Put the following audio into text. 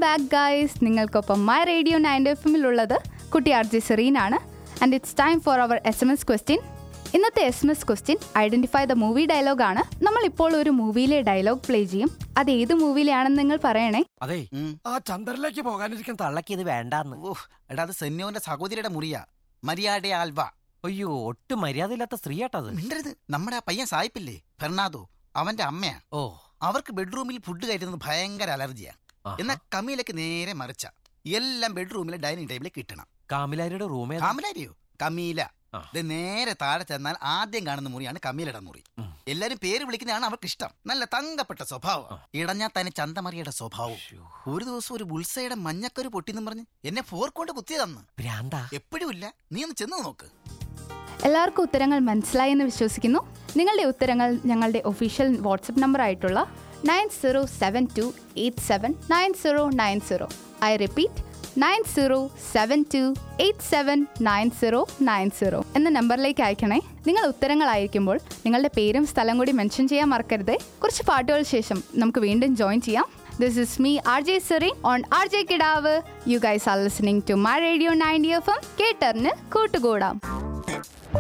Back guys നിങ്ങൾക്കൊപ്പം my radio nine F എമ്മിലുള്ളത് കുട്ടി ആർ ജി സെറീനാണ് and it's time for our S M S question ഇന്നത്തെ S M S question identify the movie ഡയലോഗാണ് നമ്മൾ ഇപ്പോൾ ഒരു മൂവിയിലെ ഡയലോഗ് പ്ലേ ചെയ്യും അത് ഏത് മൂവിയിലാണെന്ന് നിങ്ങൾ പറയണേ അതെ ഉം. ആ ചന്ദ്രനിലേക്ക് പോകാനിരിക്കാൻ തള്ളക്ക് ഇത് വേണ്ടാന്ന് ഓഹ് എടാ അത് സെന്യോന്റെ സഹോദരിയുടെ മുറിയാ മര്യാദ ആൽവ അയ്യോ ഒട്ടും മര്യാദയില്ലാത്ത സ്ത്രീയാട്ടത് മിണ്ടരുത് നമ്മുടെ ആ പയ്യൻ സായിപ്പില്ലേ ഫെർണാദോ അവന്റെ അമ്മയാ ഓ അവർക്ക് ബെഡ്റൂമിൽ ഫുഡ് കയറ്റുന്നത് ഭയങ്കര അലർജിയാ ആഹാ. എന്നാ കമീലക്ക് നേരെ മറിച്ച എല്ലാം ബെഡ്റൂമിലെ ഡൈനിങ് ടേബിളിൽ കിട്ടണം കാമിലാരിയുടെ റൂമേ കാമലാരിയോ കമീല ആ. ഇത് നേരെ താഴെ ചെന്നാൽ ആദ്യം കാണുന്ന മുറിയാണ് കമീലയുടെ മുറി ഉം. എല്ലാരും പേര് വിളിക്കുന്നതാണ് അവർക്ക് ഇഷ്ടം നല്ല തങ്കപ്പെട്ട സ്വഭാവം ആ. ഇടഞ്ഞാ തന്നെ ചന്തമറിയുടെ സ്വഭാവം ശ്ശോ, ഒരു ദിവസം ഒരു ബുൾസയുടെ മഞ്ഞക്കൊരു പൊട്ടിന്നും പറഞ്ഞ് എന്നെ ഫോർക്കൊണ്ട് കുത്തിയതന്ന് ഭ്രാന്താ എപ്പോഴും ഇല്ല നീ ഒന്ന് ചെന്ന് നോക്ക് എല്ലാവർക്കും ഉത്തരങ്ങൾ മനസ്സിലായി എന്ന് വിശ്വസിക്കുന്നു നിങ്ങളുടെ ഉത്തരങ്ങൾ ഞങ്ങളുടെ ഒഫീഷ്യൽ വാട്സപ്പ് നമ്പർ ആയിട്ടുള്ള nine zero seven two eight seven nine zero nine zero I repeat nine zero seven two eight seven nine zero nine zero എന്ന നമ്പറിലേക്ക് അയക്കണേ നിങ്ങൾ ഉത്തരങ്ങൾ അയക്കുമ്പോൾ നിങ്ങളുടെ പേരും സ്ഥലം കൂടി മെൻഷൻ ചെയ്യാൻ മറക്കരുത് കുറച്ച് പാട്ടുകൾ ശേഷം നമുക്ക് വീണ്ടും ജോയിൻ ചെയ്യാം this is me R J Seri on R J Kidav you guys are listening to my radio ninety F M കേട്ടറിന് കൂട്ടുകൂടാം